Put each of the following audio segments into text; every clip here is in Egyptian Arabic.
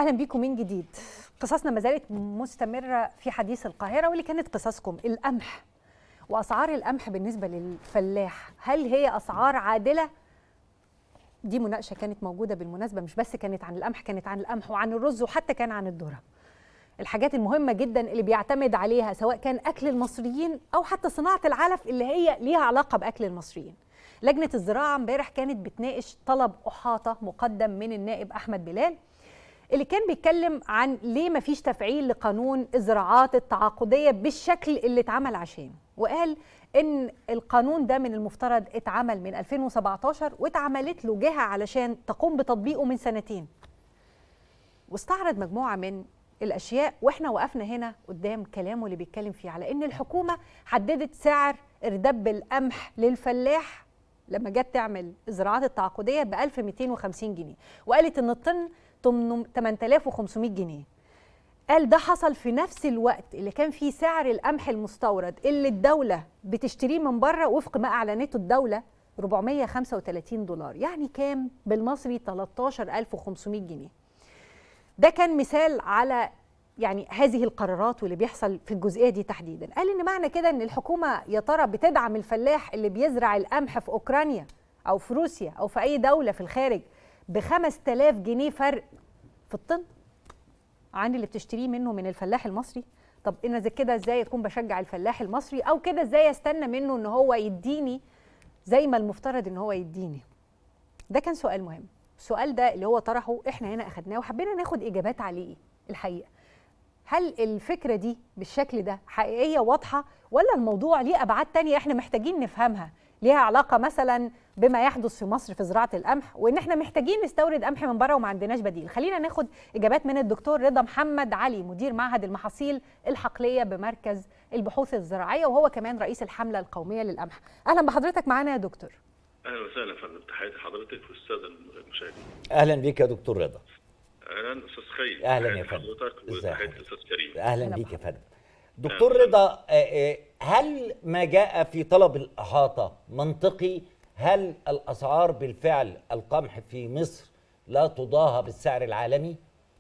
اهلا بيكم من جديد قصصنا ما زالت مستمره في حديث القاهره واللي كانت قصصكم القمح واسعار القمح بالنسبه للفلاح هل هي اسعار عادله دي مناقشه كانت موجوده بالمناسبه مش بس كانت عن القمح كانت عن القمح وعن الرز وحتى كان عن الذره الحاجات المهمه جدا اللي بيعتمد عليها سواء كان اكل المصريين او حتى صناعه العلف اللي هي ليها علاقه باكل المصريين لجنه الزراعه امبارح كانت بتناقش طلب احاطه مقدم من النائب احمد بلال اللي كان بيتكلم عن ليه ما فيش تفعيل لقانون الزراعات التعاقديه بالشكل اللي اتعمل عشانه وقال ان القانون ده من المفترض اتعمل من 2017 واتعملت له جهه علشان تقوم بتطبيقه من سنتين واستعرض مجموعه من الاشياء واحنا وقفنا هنا قدام كلامه اللي بيتكلم فيه على ان الحكومه حددت سعر ارداب القمح للفلاح لما جت تعمل الزراعات التعاقديه ب 1250 جنيه وقالت ان الطن 8500 جنيه قال ده حصل في نفس الوقت اللي كان فيه سعر القمح المستورد اللي الدولة بتشتريه من بره وفق ما أعلنته الدولة 435 دولار يعني كام بالمصري 13500 جنيه ده كان مثال على يعني هذه القرارات واللي بيحصل في الجزئيه دي تحديدا قال ان معنى كده ان الحكومه يا ترى بتدعم الفلاح اللي بيزرع القمح في اوكرانيا او في روسيا او في اي دوله في الخارج ب 5000 جنيه فرق في الطن عن اللي بتشتريه منه من الفلاح المصري طب انا زي كده ازاي اكون بشجع الفلاح المصري او كده ازاي استنى منه ان هو يديني زي ما المفترض ان هو يديني ده كان سؤال مهم السؤال ده اللي هو طرحه احنا هنا اخدناه وحبينا ناخد اجابات عليه الحقيقه هل الفكره دي بالشكل ده حقيقيه واضحه ولا الموضوع ليه ابعاد تانية احنا محتاجين نفهمها ليها علاقه مثلا بما يحدث في مصر في زراعه القمح وان احنا محتاجين نستورد قمح من بره وما عندناش بديل خلينا ناخد اجابات من الدكتور رضا محمد علي مدير معهد المحاصيل الحقليه بمركز البحوث الزراعيه وهو كمان رئيس الحمله القوميه للقمح اهلا بحضرتك معانا يا دكتور اهلا وسهلا يا فندم تحياتي حضرتك والساده المشاهدين اهلا بيك يا دكتور رضا اهلا استاذ خير اهلا يا فندم حضرتك وتحياتي الاستاذ كريم اهلا بيك يا فندم دكتور رضا هل ما جاء في طلب الاحاطه منطقي هل الاسعار بالفعل القمح في مصر لا تضاهى بالسعر العالمي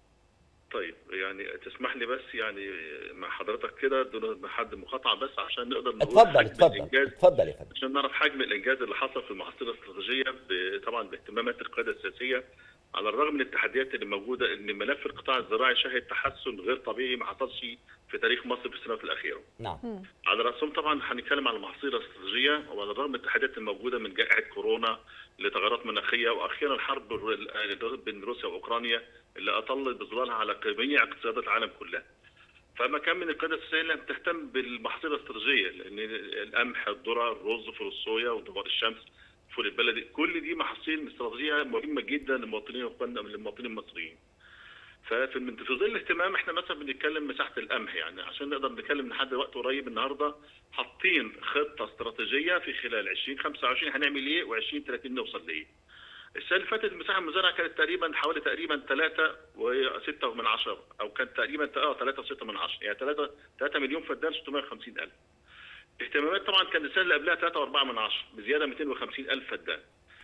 طيب يعني تسمح لي بس يعني مع حضرتك كده دون حد مقاطعه بس عشان نقدر نقول اتفضل اتفضل اتفضل يا فندم عشان نعرف حجم الانجاز اللي حصل في المحاصيل الاستراتيجيه طبعا باهتمامات القياده السياسيه على الرغم من التحديات اللي موجوده ان ملف القطاع الزراعي شهد تحسن غير طبيعي ما حصلش في تاريخ مصر في السنوات الاخيره. نعم. على راسهم طبعا هنتكلم على المحاصيل الاستراتيجيه وعلى الرغم من التحديات الموجوده من جائحه كورونا لتغيرات مناخيه واخيرا الحرب بين روسيا واوكرانيا اللي اطلت بظلالها على جميع اقتصادات العالم كلها. فما كان من القياده السياسيه لم تهتم بالمحاصيل الاستراتيجيه لان القمح، الذره، الرز، فول الصويا ودوار الشمس الفول البلدي كل دي محاصيل استراتيجيه مهمه جدا للمواطنين للمواطنين المصريين. ففي من في ظل الاهتمام احنا مثلا بنتكلم مساحه القمح يعني عشان نقدر نتكلم لحد وقت قريب النهارده حاطين خطه استراتيجيه في خلال 2025 هنعمل ايه و2030 نوصل لايه. السنه اللي فاتت المساحه المزارعه كانت تقريبا حوالي تقريبا 3 و6 من 10 او كانت تقريبا اه 3 و6 من 10 يعني 3 3 مليون فدان 650 الف. الاهتمامات طبعا كان السنه اللي قبلها 3 و4 من 10 بزياده 250 الف فدان.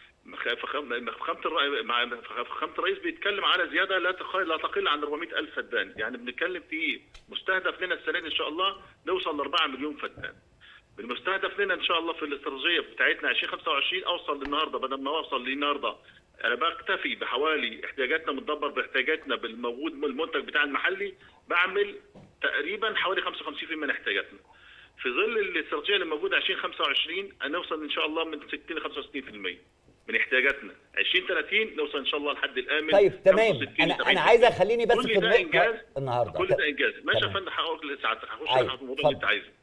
فخامه الرئيس مع فخامه الرئيس بيتكلم على زياده لا تقل لا تقل عن 400 الف فدان يعني بنتكلم في مستهدف لنا السنه دي ان شاء الله نوصل ل 4 مليون فدان بالمستهدف لنا ان شاء الله في الاستراتيجيه بتاعتنا 2025 اوصل للنهارده بدل ما اوصل للنهارده انا بكتفي بحوالي احتياجاتنا متدبر باحتياجاتنا بالموجود من المنتج بتاع المحلي بعمل تقريبا حوالي 55% من احتياجاتنا في ظل الاستراتيجيه اللي موجوده 2025 هنوصل ان شاء الله من 60 ل 65% من احتياجاتنا 2030 نوصل ان شاء الله لحد الامن طيب تمام انا انا عايز اخليني بس في ده انجاز النهارده كل ده انجاز ماشي يا فندم هقول لساعتك هخش أيوة. في الموضوع اللي انت عايزه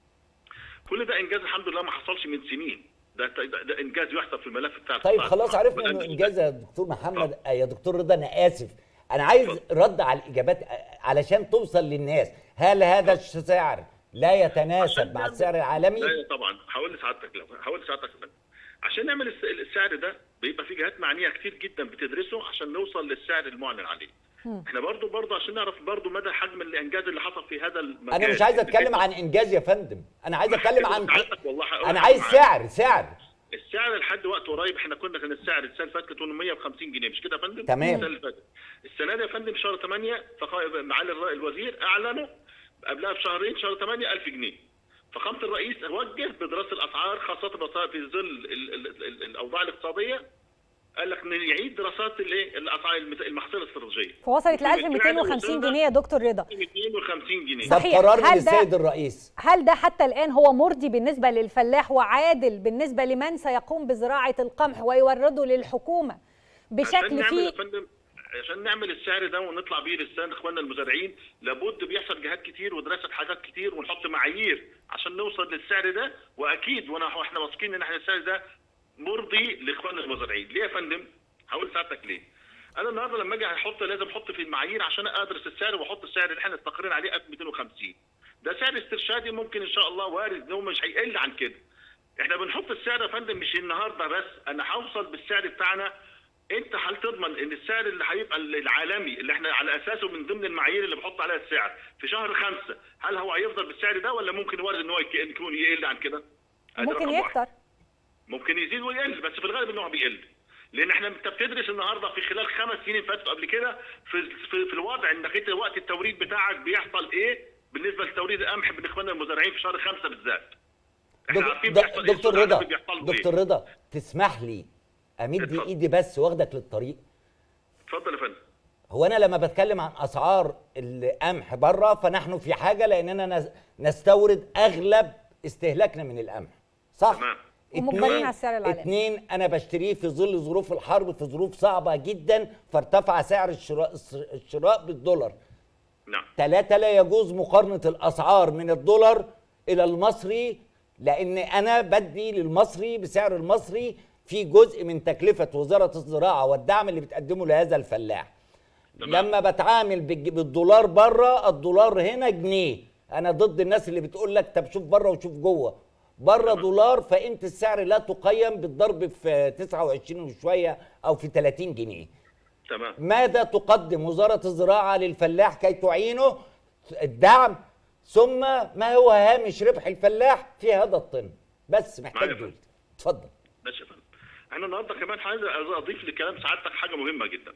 كل ده انجاز الحمد لله ما حصلش من سنين ده, ده, ده انجاز يحسب في الملف بتاع طيب خلاص عرفنا انه انجاز يا دكتور محمد آه. يا دكتور رضا انا اسف انا عايز رد على الاجابات علشان توصل للناس هل هذا السعر لا يتناسب مع السعر العالمي؟ لا طبعا هقول لسعادتك لو هقول لسعادتك عشان نعمل السعر ده بيبقى في جهات معنيه كتير جدا بتدرسه عشان نوصل للسعر المعلن عليه. احنا برضو برضو عشان نعرف برضو مدى حجم الانجاز اللي حصل في هذا المجال انا مش عايز اتكلم عن انجاز يا فندم انا عايز اتكلم عن والله انا عايز سعر سعر السعر لحد وقت قريب احنا كنا كان السعر السنه اللي فاتت كان 850 جنيه مش كده يا فندم؟ تمام. السنه اللي فاتت السنه دي يا فندم شهر 8 فقا- معالي الر- الوزير اعلنوا قبلها بشهرين شهر 8 1000 جنيه فخامه الرئيس وجه بدراسه الاسعار خاصه بس- في ظل ال- ال- ال- الاوضاع الاقتصاديه قال لك نعيد دراسات الايه الاسعار المت- المحصول الاستراتيجيه فوصلت ل بالفعل 1250 وصلنا جنيه يا دكتور رضا 250 جنيه ده صحيح. قرار من هل ده- السيد الرئيس هل ده حتى الآن هو مرضي بالنسبة للفلاح وعادل بالنسبة لمن سيقوم بزراعة القمح ويورده للحكومة عشان بشكل نعمل يا فيه فندم عشان نعمل السعر ده ونطلع بيه للسنة اخواننا المزارعين لابد بيحصل جهات كتير ودراسه حاجات كتير ونحط معايير عشان نوصل للسعر ده واكيد وانا احنا واثقين ان احنا السعر ده مرضي لاخواننا المزارعين ليه يا فندم هقول ساعتك ليه انا النهارده لما اجي احط لازم احط في المعايير عشان ادرس السعر واحط السعر اللي احنا استقرينا عليه 1250 ده سعر استرشادي ممكن ان شاء الله وارد ان هو مش هيقل عن كده احنا بنحط السعر يا فندم مش النهارده بس انا هوصل بالسعر بتاعنا انت هل تضمن ان السعر اللي هيبقى العالمي اللي احنا على اساسه من ضمن المعايير اللي بحط عليها السعر في شهر خمسة هل هو هيفضل بالسعر ده ولا ممكن وارد ان هو يك- يكون يقل عن كده؟ ادي ممكن رقم واحد. يكتر ممكن يزيد ويقل بس في الغالب ان هو بيقل لان احنا انت بتدرس النهارده في خلال خمس سنين فاتوا قبل كده في, في, في الوضع انك انت وقت التوريد بتاعك بيحصل ايه بالنسبه لتوريد القمح من اخواننا المزارعين في شهر خمسة بالذات احنا دك- عارفين د- بيحصل إيه، دكتور السوق رضا العالمي بيحصل له إيه. دكتور رضا تسمح لي امد اتفضل. ايدي بس واخدك للطريق اتفضل يا فندم هو انا لما بتكلم عن اسعار القمح بره فنحن في حاجه لاننا نز- نستورد اغلب استهلاكنا من القمح صح تمام. ومجبرين اتنين- على السعر العالمي. اتنين انا بشتريه في ظل ظروف الحرب في ظروف صعبه جدا فارتفع سعر الشراء الشراء بالدولار نعم ثلاثة لا يجوز مقارنة الأسعار من الدولار إلى المصري لأن أنا بدي للمصري بسعر المصري في جزء من تكلفة وزارة الزراعة والدعم اللي بتقدمه لهذا الفلاح تمام. لما بتعامل بالج- بالدولار بره الدولار هنا جنيه أنا ضد الناس اللي بتقول لك طب شوف بره وشوف جوه بره دولار فقيمة السعر لا تقيم بالضرب في 29 وشوية أو في 30 جنيه تمام ماذا تقدم وزارة الزراعة للفلاح كي تعينه الدعم ثم ما هو هامش ربح الفلاح في هذا الطن بس محتاج معايا دول فندم. اتفضل ماشي يا فندم انا النهارده كمان عايز اضيف لكلام سعادتك حاجه مهمه جدا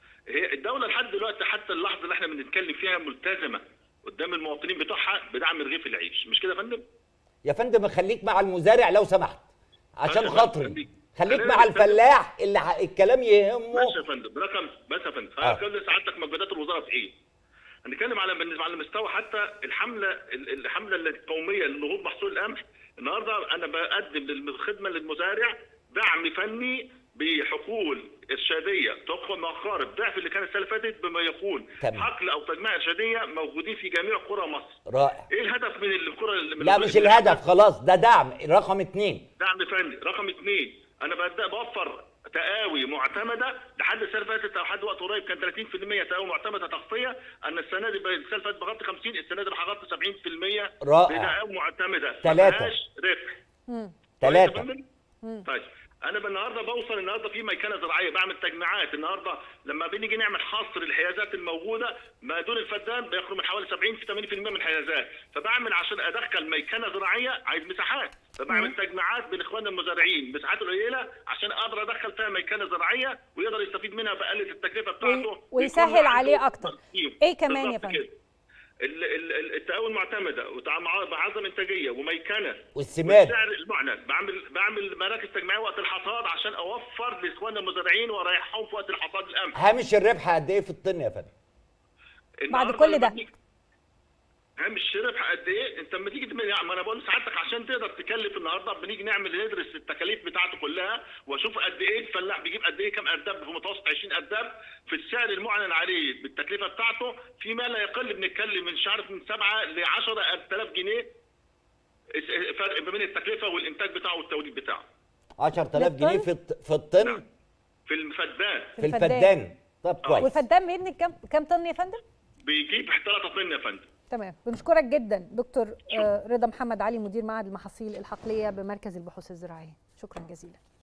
هي الدوله لحد دلوقتي حتى اللحظه اللي احنا بنتكلم فيها ملتزمه قدام المواطنين بتوعها بدعم رغيف العيش مش كده يا فندم يا فندم خليك مع المزارع لو سمحت عشان أنا خاطري خليك. خليك أنا مع بستفيد. الفلاح اللي ح- الكلام يهمه ماشي يا فندم رقم بس يا فندم آه. هتكلم سعادتك مجهودات الوزاره في ايه؟ هنتكلم على بالنسبه على مستوى حتى الحمله ال- الحمله القوميه لنهوض محصول القمح النهارده انا بقدم للخدمه للمزارع دعم فني بحقول ارشاديه تقوى مقارب ضعف اللي كان السنه اللي فاتت بما يكون تمام. حقل او تجميع ارشاديه موجودين في جميع قرى مصر. رائع ايه الهدف من القرى اللي- من لا من مش الهدف خلاص ده دعم رقم اتنين دعم فني رقم اثنين انا ببدا بوفر تقاوي معتمده لحد السنه اللي فاتت او لحد وقت قريب كان 30% تقاوي معتمده تغطيه انا السنه دي السنه اللي فاتت بغطي 50 السنه دي هغطي 70% رائع. بتقاوي معتمده ما تلاتة. فيهاش ربح مم. ثلاثة كويس يا فندم؟ طيب انا النهارده بوصل النهارده في ميكنه زراعيه بعمل تجميعات النهارده لما بنيجي نعمل حصر الحيازات الموجوده ما دون الفدان بيخرج من حوالي 70 في 80% من الحيازات فبعمل عشان ادخل ميكنه زراعيه عايز مساحات فبعمل تجميعات بين اخواننا المزارعين مساحات قليله عشان اقدر ادخل فيها ميكنه زراعيه ويقدر يستفيد منها بقلل التكلفه بتاعته وي- ويسهل ويكون عنده عليه أكتر. تنظيم. إيه كمان يا بالظبط فندم؟ كده. ال- ال- ال- التقاوي المعتمده وبعظم انتاجيه وميكنه والسماد والسعر المعنى بعمل بعمل مراكز تجميعيه وقت الحصاد عشان اوفر لاخواننا المزارعين واريحهم في وقت الحصاد القمح هامش الربح قد ايه في الطن يا فندم النهاردة كل لما ده. بنيجي- هامش ربح قد ايه؟ انت لما تيجي تم- يعني ما انا بقول لسعادتك عشان تقدر تكلف النهارده بنيجي نعمل ندرس التكاليف بتاعته كلها واشوف قد ايه الفلاح بيجيب قد ايه كام ارداب في متوسط 20 ارداب في السعر المعلن عليه بالتكلفه بتاعته فيما لا يقل بنتكلم من مش عارف من 7 ل 10000 جنيه فرق ما بين التكلفه والانتاج بتاعه والتوريد بتاعه 10000 جنيه للطن؟ في الط- في الطن نعم. في الفدان في الفدان. الفدان طب كويس والفدان بيبني كام كام طن يا فندم؟ بيجيب 3 طن يا فندم تمام بنشكرك جدا دكتور آه، رضا محمد علي مدير معهد المحاصيل الحقليه بمركز البحوث الزراعيه شكرا جزيلا